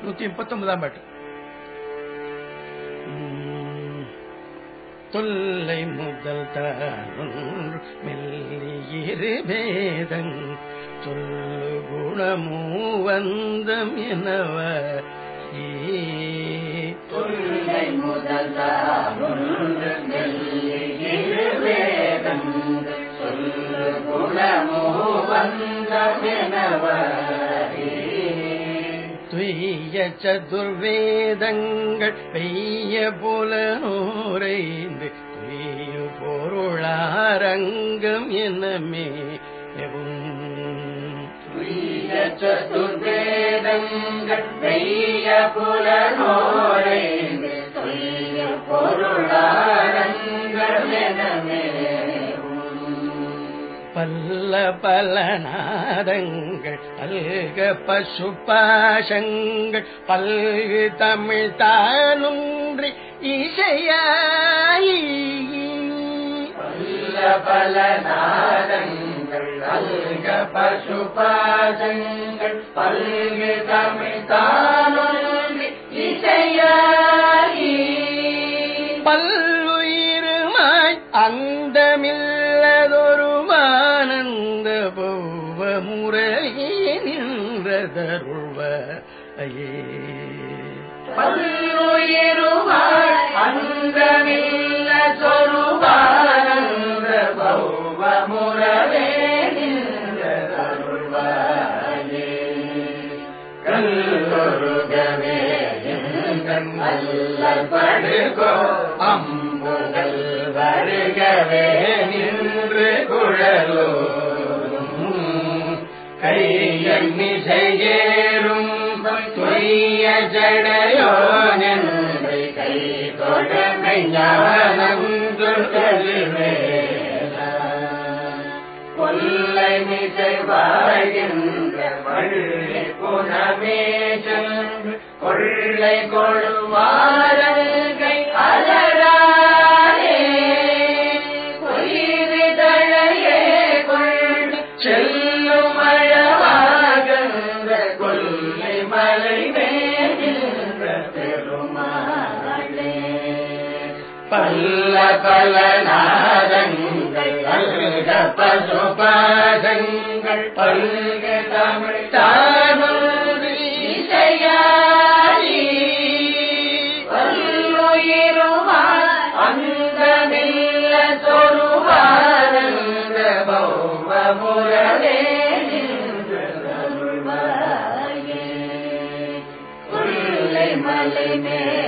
நூத்தி முப்பத்தொன்பதாம் பாட்டு உம், தொல்லை முதல் தானொன்று மெல்லியிரு பேதங் சொல்லு குணமூவந்தம் எனவ தொல்லை முதல் தானொன்று மெல்லியிரு வேதம் சொல்லு குணமோ வந்தமெனவரே. துய்ய சதுர்வேதங்கள் பெய்ய புலனூரைந்து துய்ய பொருளாரங்கம் என்னமே துய்ய சதுர்வேதங்கள் பெய்ய புலனோரை துய்ய பொருளாரங்கள் பல்ல பல நாதங்கள் பல்க பசு பாசங்கள் பல்கு தமிழ் தானுன்றி இசையாயி பல்ல பல நாதங்கள் அல்க பசுபாசங்கள் பல்கு தமிழ் தானொன்றி இசையாயி பல்லுயிருமாய் அந்தமில்லதொரு ஆனந்த பௌவ முறையே நின்றதருள்வ பல்லுயிருமாய் அந்தமில்ல சொருபானந்த பௌவ முரவே நின்றதருள்வாயே. கல்லொருகவே எங்கள் அல்லல் படுகோ அம்புகள் வருகவே நின்று குழலோரும் கையன்னிசையேறும் துய்ய ஜடையோ நின்று கை தொடமை ஞானந்து கொல்லை மிசை வாழ்கின்ற வள்ளி குணமே சென்று கொள்ளை கொள்வாரங்கை அலராரே பொய்விதழையே கொண்டு செல்லும் அழவாகன்ற கொல்லை மலை மேகின்ற பெருமாளே பல்ல பல நாதங்கள் அல்க பசுபாதங்கள் பல்க தமிழ் தானொரு இசையாயி பல்லுயிருமாய் அந்தமில்ல சொருவாரந்த பௌவ முரவே நின்றருள்வாயே. கொல்லை மலை மேல்